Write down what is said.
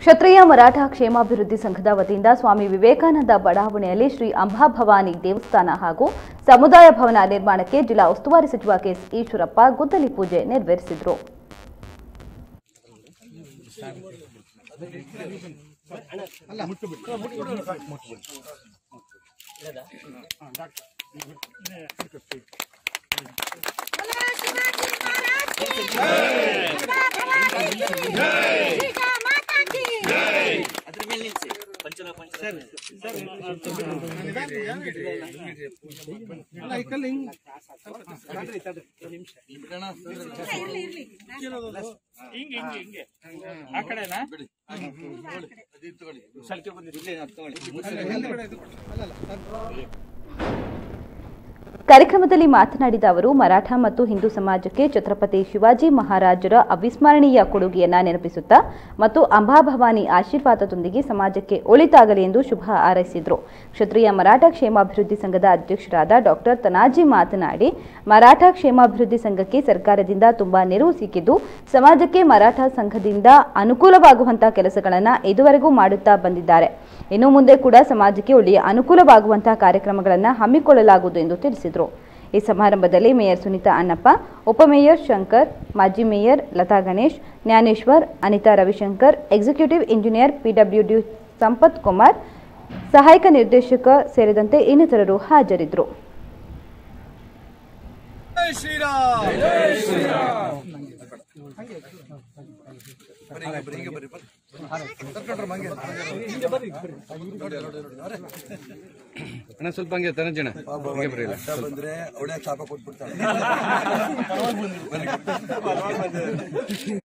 ಕ್ಷತ್ರಿಯ ಮರಾಠ ಕ್ಷೇಮಾಭಿವೃದ್ಧಿ ಸಂಘದ ವತಿಯಿಂದ ಸ್ವಾಮಿ ವಿವೇಕಾನಂದ ಬಡಾವಣೆಯಲ್ಲಿ ಶ್ರೀ ಅಂಬಾಭವಾನಿ ದೇವಸ್ಥಾನ ಹಾಗೂ ಸಮುದಾಯ ಭವನ ನಿರ್ಮಾಣಕ್ಕೆ ಜಿಲ್ಲಾ ಉಸ್ತುವಾರಿ ಸಚಿವ ಕೆಎಸ್ ಈಶ್ವರಪ್ಪ ಗುದ್ದಲಿ ಪೂಜೆ ನೆರವೇರಿಸಿದರು सीता माता की ಹಿಂಗೆ ಹಿಂಗೆ ಹಿಂಗೆ ಆ ಕಡೆನಾ ಸಲ್ಕೆ ಬಂದಿದೆ ಕಾರ್ಯಕ್ರಮದಲ್ಲಿ ಮಾತನಾಡಿದ ಅವರು ಮರಾಠ ಮತ್ತು ಹಿಂದೂ ಸಮಾಜಕ್ಕೆ ಛತ್ರಪತಿ ಶಿವಾಜಿ ಮಹಾರಾಜರ ಅವಿಸ್ಮರಣೀಯ ಕೊಡುಗೆಯನ್ನ ನೆನಪಿಸುತ್ತಾ ಮತ್ತು ಅಂಬಾಭವಾನಿ ಆಶೀರ್ವಾದದೊಂದಿಗೆ ಸಮಾಜಕ್ಕೆ ಒಳಿತಾಗಲಿ ಎಂದು ಶುಭ ಹಾರೈಸಿದರು ಕ್ಷತ್ರಿಯ ಮರಾಠ ಕ್ಷೇಮಾಭಿವೃದ್ಧಿ ಸಂಘದ ಅಧ್ಯಕ್ಷರಾದ ಡಾಕ್ಟರ್ ತನಾಜಿ ಮಾತನಾಡಿ ಮರಾಠ ಕ್ಷೇಮಾಭಿವೃದ್ಧಿ ಸಂಘಕ್ಕೆ ಸರ್ಕಾರದಿಂದ ತುಂಬಾ ನೆರವು ಸಿಕ್ಕಿದ್ದು ಸಮಾಜಕ್ಕೆ ಮರಾಠ ಸಂಘದಿಂದ ಅನುಕೂಲವಾಗುವಂತಹ ಕೆಲಸಗಳನ್ನು ಇದುವರೆಗೂ ಮಾಡುತ್ತಾ ಬಂದಿದ್ದಾರೆ ಇನ್ನು ಮುಂದೆ ಕೂಡ ಸಮಾಜಕ್ಕೆ ಒಳ್ಳೆಯ ಅನುಕೂಲವಾಗುವಂತಹ ಕಾರ್ಯಕ್ರಮಗಳನ್ನು ಹಮ್ಮಿಕೊಳ್ಳಲಾಗುವುದು ಎಂದು ತಿಳಿಸಿದರು ಈ ಸಮಾರಂಭದಲ್ಲಿ ಮೇಯರ್ ಸುನೀತಾ ಅಣ್ಣಪ್ಪ ಉಪಮೇಯರ್ ಶಂಕರ್ ಮಾಜಿ mayor Latha Ganesh Jnaneshwar Anitha Ravishankar executive engineer PWD Sampath Kumar ಸಹಾಯಕ ನಿರ್ದೇಶಕ ಸೇರಿದಂತೆ ಇನ್ನಿತರರು ಹಾಜರಿದ್ದರು ಜೈ ಶ್ರೀರಾಮ್ ಜೈ ಶ್ರೀರಾಮ್ ಅಣ್ಣ ಸ್ವಲ್ಪ ಹಂಗೆ ತನಜಣ ಕಷ್ಟ ಬಂದ್ರೆ ಅವಳೇ ಶಾಪ ಕೊಟ್ಬಿಡ್ತಾಳೆ